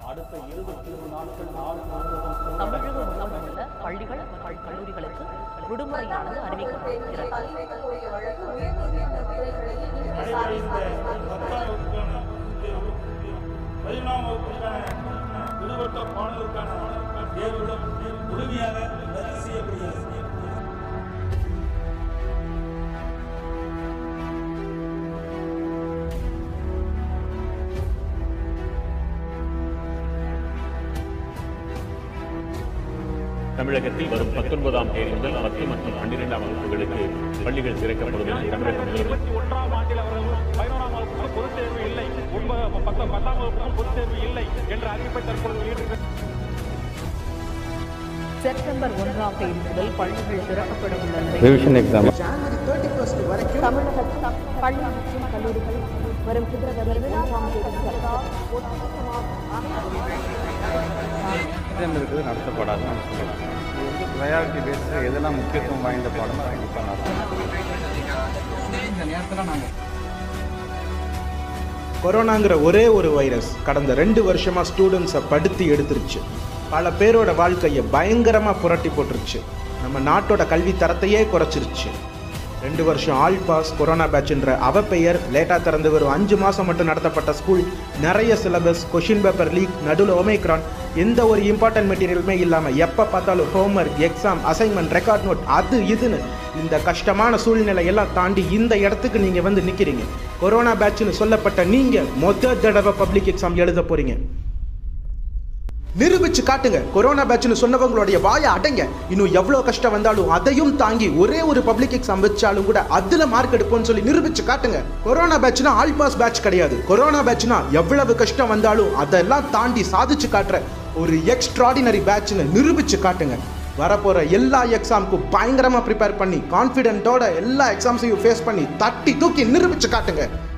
அடுத்த இருபத்தி ஒரு நாட்கள் நாள் முழுவதும் தமிழகம் முழுவதும் உள்ள பள்ளிகள் மற்றும் கல்லூரிகளுக்கு விடுமுறையானது அறிவிக்கப்பட்டிருக்கிறது பதினொன்றாம் வகுப்புக்கான விடுபட்ட மாணவருக்கான தேர்வுடன் முழுமையாக ரத்து செய்யப்படுகிறது தமிழகத்தில் வரும் பத்தொன்பதாம் தேதி முதல் பத்து மற்றும் பன்னிரெண்டாம் வகுப்புகளுக்கு பள்ளிகள் திறக்கப்படும் என தமிழக முதல்வர் இருபத்தி ஒன்றாம் ஆண்டில் அவர்கள் பதினோராம் வகுப்புக்கு பொதுத் தேர்வு இல்லை ஒன்பது பத்து பத்தாம் வகுப்புக்கும் பொதுத் தேர்வு இல்லை என்ற அறிவிப்பை தற்பொழுது வெளியிட்டிருக்கிறது செப்டம்பர் ஒன்றாம் தேதி முதல் பள்ளிகள் திறக்கப்பட உள்ள நிலையில் revision exam January thirty first வரைக்கும் தமிழகத்தில் பள்ளி மற்றும் கல்லூரிகள் வரும் பிப்ரவரி ஒன்றாம் தேதி முதல் ஒட்டுமொத்தமாக எக்ஸாம் இருக்குது நடத்தப்படாதுன்னு நம்ம சொல்லலாம் இது வந்து ப்ரையாரிட்டி பேஸில் எதெல்லாம் முக்கியத்துவம் வாய்ந்த பாடமோ கண்டிப்பாக நடத்தணும் இந்த நேரத்தில் நாங்கள் கொரோனாங்கிற ஒரே ஒரு வைரஸ் கடந்த ரெண்டு வருஷமா ஸ்டூடெண்ட்ஸை படுத்தி எடுத்துருச்சு பல பேரோட வாழ்க்கையை பயங்கரமாக புரட்டி போட்டுருச்சு நம்ம நாட்டோட கல்வி தரத்தையே குறைச்சிருச்சு ரெண்டு வருஷம் ஆல் பாஸ் கொரோனா பேட்ச்ன்ற அவ பெயர் லேட்டாக திறந்து வரும் அஞ்சு மாதம் மட்டும் நடத்தப்பட்ட ஸ்கூல் நிறைய சிலபஸ் கொஷின் பேப்பர் லீக் நடுவில் ஒமேக்ரான் எந்த ஒரு இம்பார்ட்டன்ட் மெட்டீரியலுமே இல்லாமல் எப்போ பார்த்தாலும் homework exam assignment record note அது இதுன்னு இந்த கஷ்டமான சூழ்நிலை எல்லாம் தாண்டி இந்த இடத்துக்கு நீங்கள் வந்து நிற்கிறீங்க கொரோனா பேட்ச்னு சொல்லப்பட்ட நீங்கள் மொத தடவை பப்ளிக் எக்ஸாம் எழுத போகிறீங்க நிரூபிச்சு காட்டுங்க கொரோனா பேட்ச்னு சொன்னவங்களுடைய வாயை அடைங்க இன்னும் எவ்வளோ கஷ்டம் வந்தாலும் அதையும் தாங்கி ஒரே ஒரு பப்ளிக் எக்ஸாம் வச்சாலும் கூட அதில் மார்க் எடுப்போம்னு சொல்லி நிரூபிச்சு காட்டுங்க கொரோனா பேட்ச்னா ஆல் பாஸ் பேட்ச் கிடையாது கொரோனா பேட்ச்னா எவ்வளவு கஷ்டம் வந்தாலும் அதெல்லாம் தாண்டி சாதிச்சு காட்டுற ஒரு எக்ஸ்ட்ராடினரி பேட்ச்னு நிரூபிச்சு காட்டுங்க வரப்போற எல்லா எக்ஸாமுக்கும் பயங்கரமா ப்ரிப்பேர் பண்ணி கான்ஃபிடென்ட்டோட எல்லா எக்ஸாம்ஸையும் ஃபேஸ் பண்ணி தட்டி தூக்கி நிரூபிச்சு காட்டுங்க